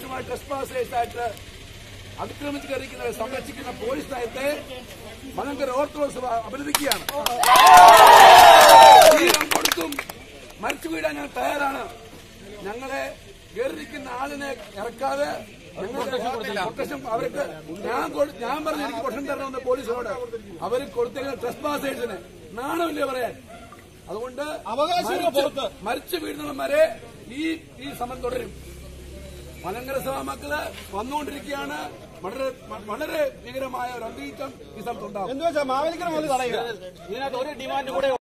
അനധികൃതമായി ട്രസ്പാസേഴ്സായിട്ട് അതിക്രമിച്ച് കയറിക്കുന്നവരെ സംരക്ഷിക്കുന്ന പോലീസ് നയത്തെ മലങ്കര ഓർത്തഡോക്സ് സഭ അഭിനന്ദിക്കുകയാണ് ജീവൻ കൊടുത്തും മരിച്ചു വീഴാൻ ഞാൻ തയ്യാറാണ് ഞങ്ങളെ കയറി നിൽക്കുന്ന ആളിനെ ഇറക്കാതെ ഞങ്ങളുടെ പ്രൊട്ടക്ഷൻ അവർക്ക് ഞാൻ കൊടു- ഞാൻ പറഞ്ഞു എനിക്ക് പ്രൊട്ടക്ഷൻ തരണമെന്ന് പോലീസിനോട് അവർ കൊടുത്തേക്കുന്ന ട്രസ്പാസേഴ്സിന് നാണമില്ലേ പറയാൻ അതുകൊണ്ട് മരിച്ച് മരിച്ചു വീഴുന്നവൻ വരെ ഈ ഈ സമരം തുടരും മലങ്കര സഭാ മക്കള് വന്നുകൊണ്ടിരിക്കുകയാണ് വളരെ വളരെ ഭീകരമായ ഒരു അന്തരീക്ഷം ഈ സ്ഥലത്തുണ്ടാവും എന്ന് വെച്ചാൽ മാവേലിക്കര മുതൽ തടയുക ഇതിനകത്ത് ഒരു ഡിമാൻഡ് കൂടെ